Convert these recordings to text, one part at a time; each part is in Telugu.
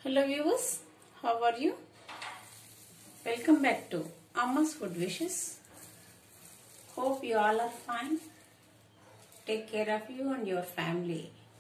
Hello viewers, how are you? Welcome back to Amma's Food Wishes. Hope you all are fine. Take care of you and your family.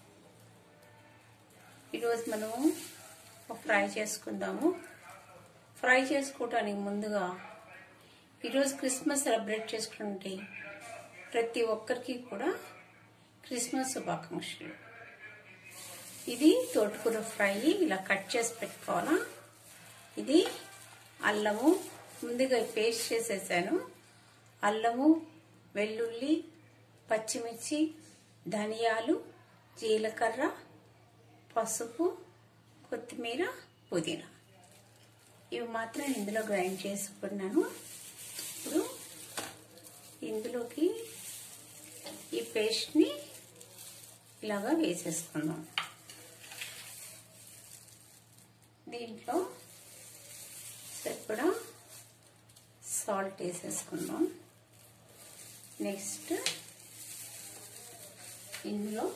ఈరోజు మనము ఒక ఫ్రై చేసుకుందాము ఫ్రై చేసుకోవటానికి ముందుగా ఈరోజు క్రిస్మస్ సెలబ్రేట్ చేసుకుంటే ప్రతి ఒక్కరికి కూడా క్రిస్మస్ శుభాకాంక్షలు ఇది తోటకూర ఫ్రై ఇలా కట్ చేసి పెట్టుకోవాలా ఇది అల్లము ముందుగా పేస్ట్ చేసేసాను అల్లము వెల్లుల్లి పచ్చిమిర్చి ధనియాలు జీలకర్ర పసుపు కొత్తిమీర పుదీనా ఇవి మాత్రం ఇందులో గ్రైండ్ చేసుకున్నాను ఇప్పుడు ఇందులోకి ఈ పేస్ట్ని ఇలాగా వేసేసుకుందాం దీంట్లో సరిపడా సాల్ట్ వేసేసుకుందాం నెక్స్ట్ ఇందులో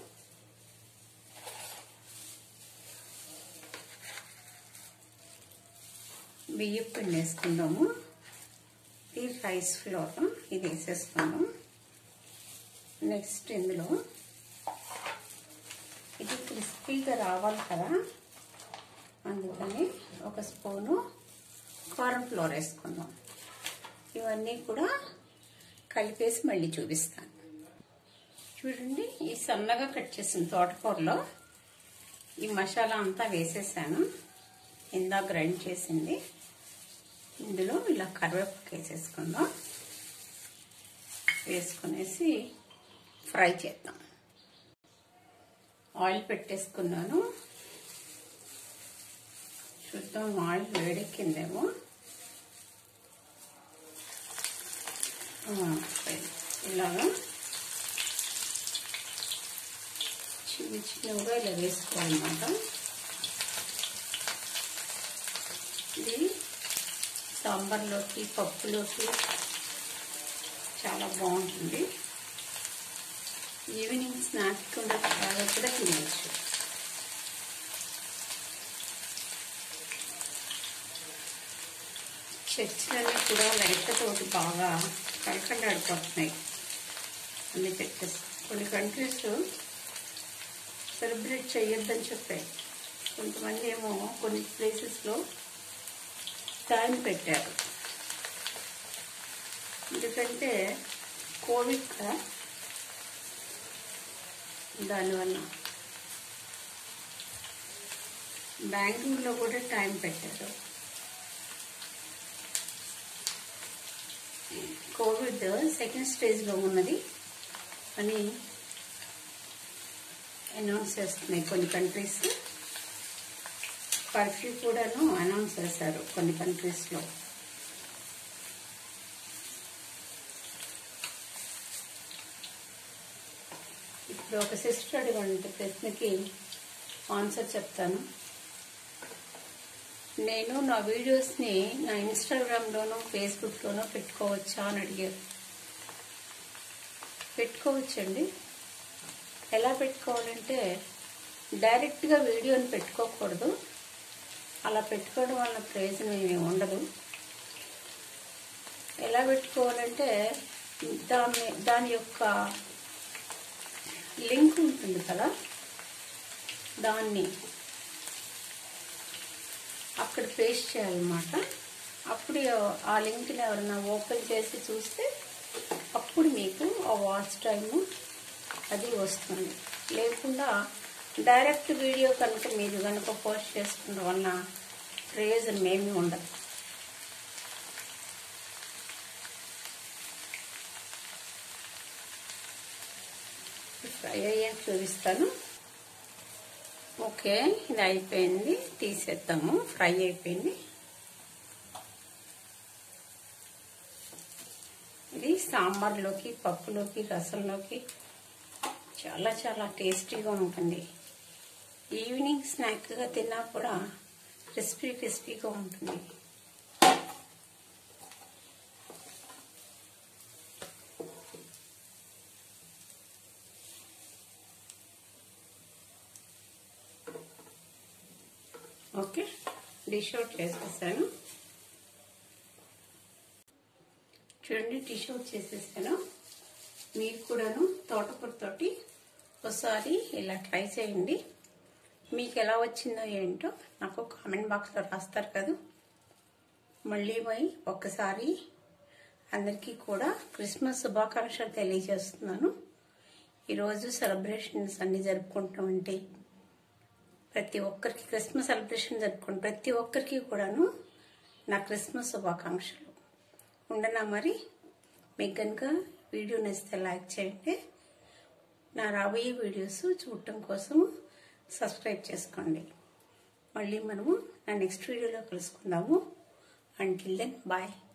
బియ్యం పిండి వేసుకుందాము ఇది రైస్ ఫ్లోర్ ఇది వేసేసుకున్నాం నెక్స్ట్ ఇందులో ఇది క్రిస్పీగా రావాలి కదా అందుకని ఒక స్పూను కారం ఫ్లోర్ వేసుకుందాం ఇవన్నీ కూడా కలిపేసి మళ్ళీ చూపిస్తాను చూడండి ఈ సన్నగా కట్ చేసిన తోటకూరలో ఈ మసాలా అంతా వేసేసాను ఇందా గ్రైండ్ చేసింది ఇందులో ఇలా కరివేపాకు వేసేసుకుందాం వేసుకునేసి ఫ్రై చేద్దాం ఆయిల్ పెట్టేసుకున్నాను చూద్దాం ఆయిల్ వేడెక్కిందేమో ఇలాగా చిన్న చిన్నగా ఇలా వేసుకోవాలన్నమాట ఇది సాంబార్లోకి పప్పులోకి చాలా బాగుంటుంది ఈవినింగ్ స్నాక్ కూడా బాగా కూడా తినవచ్చు చర్చిలన్నీ కూడా లైట్లతోటి బాగా కడకండాడిపోతున్నాయి అన్ని చర్చెస్ కొన్ని కంట్రీస్ సెలబ్రేట్ చేయొద్దని చెప్పాయి కొంతమంది ఏమో కొన్ని ప్లేసెస్లో టైం పెట్టారు ఎందుకంటే కోవిడ్ కదా దానివల్ల బ్యాంకింగ్లో కూడా టైం పెట్టారు కోవిడ్ సెకండ్ స్టేజ్లో ఉన్నది అని అనౌన్స్ చేస్తున్నాయి కొన్ని కంట్రీస్ కర్ఫ్యూ కూడాను అనౌన్స్ చేశారు కొన్ని కంట్రీస్లో ఇప్పుడు ఒక సిస్టర్ అడిగిన ప్రశ్నకి ఆన్సర్ చెప్తాను నేను నా వీడియోస్ని నా ఇన్స్టాగ్రామ్లోనూ ఫేస్బుక్లోనూ పెట్టుకోవచ్చా అని అడిగారు పెట్టుకోవచ్చండి ఎలా పెట్టుకోవాలంటే డైరెక్ట్గా వీడియోని పెట్టుకోకూడదు అలా పెట్టుకోవడం వల్ల ప్రయోజనం ఏమి ఉండదు ఎలా పెట్టుకోవాలంటే దాని దాని యొక్క లింక్ ఉంటుంది కదా దాన్ని అక్కడ పేస్ట్ చేయాలన్నమాట అప్పుడు ఆ లింక్ని ఎవరైనా ఓపెన్ చేసి చూస్తే అప్పుడు మీకు ఆ వాచ్ టైము అది వస్తుంది లేకుండా డైరెక్ట్ వీడియో కనుక మీరు కనుక పోస్ట్ చేసుకున్న వల్ల ప్రయోజనం ఏమీ ఉండదు ఫ్రై అయ్యాక చూపిస్తాను ఓకే ఇది అయిపోయింది తీసేద్దాము ఫ్రై అయిపోయింది ఇది సాంబార్లోకి పప్పులోకి రసంలోకి చాలా చాలా టేస్టీగా ఉంటుంది ఈవినింగ్ స్నాక్గా తిన్నా కూడా క్రిస్పీ క్రిస్పీగా ఉంటుంది ఓకే డిష్ అవుట్ చేసేసాను చూడండి డిష్ అవుట్ చేసేసాను మీరు కూడాను తోటకూరతోటి ఒకసారి ఇలా ట్రై చేయండి మీకు ఎలా వచ్చిందో ఏంటో నాకు కామెంట్ బాక్స్లో రాస్తారు కదా మళ్ళీ పోయి ఒక్కసారి అందరికీ కూడా క్రిస్మస్ శుభాకాంక్షలు తెలియజేస్తున్నాను ఈరోజు సెలబ్రేషన్స్ అన్ని జరుపుకుంటామంటే ప్రతి ఒక్కరికి క్రిస్మస్ సెలబ్రేషన్ జరుపుకుంటాం ప్రతి ఒక్కరికి కూడాను నా క్రిస్మస్ శుభాకాంక్షలు ఉండనా మరి మీకు కనుక వీడియో నచ్చితే లైక్ చేయండి నా రాబోయే వీడియోస్ చూడటం కోసం సబ్స్క్రైబ్ చేసుకోండి మళ్ళీ మనము నా నెక్స్ట్ వీడియోలో కలుసుకుందాము అంటిల్ దెన్ బాయ్